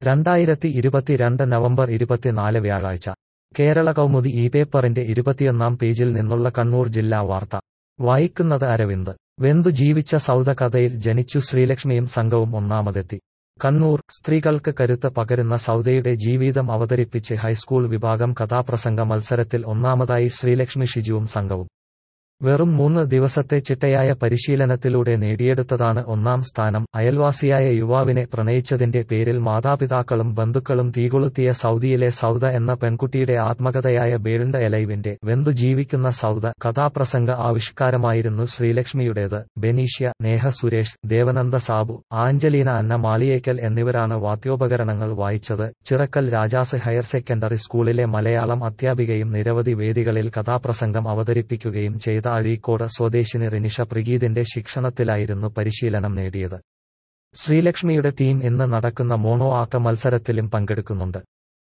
രണ്ടായിരത്തി ഇരുപത്തിരണ്ട് നവംബർ ഇരുപത്തിനാല് വ്യാഴാഴ്ച കേരള കൗമുദി ഈ പേപ്പറിന്റെ ഇരുപത്തിയൊന്നാം പേജിൽ നിന്നുള്ള കണ്ണൂർ ജില്ലാ വാർത്ത വായിക്കുന്നത് അരവിന്ദ് വെന്തു ജീവിച്ച സൗദ കഥയിൽ ജനിച്ചു ശ്രീലക്ഷ്മിയും സംഘവും ഒന്നാമതെത്തി കണ്ണൂർ സ്ത്രീകൾക്ക് കരുത്ത് പകരുന്ന സൗദയുടെ ജീവിതം അവതരിപ്പിച്ച് ഹൈസ്കൂൾ വിഭാഗം കഥാപ്രസംഗ മത്സരത്തിൽ ഒന്നാമതായി ശ്രീലക്ഷ്മി ഷിജുവും സംഘവും വെറും മൂന്ന് ദിവസത്തെ ചിട്ടയായ പരിശീലനത്തിലൂടെ നേടിയെടുത്തതാണ് ഒന്നാം സ്ഥാനം അയൽവാസിയായ യുവാവിനെ പ്രണയിച്ചതിന്റെ പേരിൽ മാതാപിതാക്കളും ബന്ധുക്കളും തീകൊളുത്തിയ സൗദിയിലെ സൗദ എന്ന പെൺകുട്ടിയുടെ ആത്മകഥയായ ബേൾഡ് എലൈവിന്റെ വെന്തു ജീവിക്കുന്ന സൗദ കഥാപ്രസംഗ ആവിഷ്കാരമായിരുന്നു ശ്രീലക്ഷ്മിയുടേത് ബെനീഷ്യ നേഹ സുരേഷ് ദേവനന്ദ സാബു ആഞ്ചലീന അന്ന മാളിയേക്കൽ എന്നിവരാണ് വാദ്യോപകരണങ്ങൾ വായിച്ചത് ചിറക്കൽ രാജാസ് ഹയർ സെക്കൻഡറി സ്കൂളിലെ മലയാളം അധ്യാപികയും നിരവധി വേദികളിൽ കഥാപ്രസംഗം അവതരിപ്പിക്കുകയും ചെയ്ത അഴീക്കോട് സ്വദേശിനി റിനിഷ പ്രിഗീതിന്റെ ശിക്ഷണത്തിലായിരുന്നു പരിശീലനം നേടിയത് ശ്രീലക്ഷ്മിയുടെ ടീം ഇന്ന് നടക്കുന്ന മോണോ ആക്ക മത്സരത്തിലും പങ്കെടുക്കുന്നുണ്ട്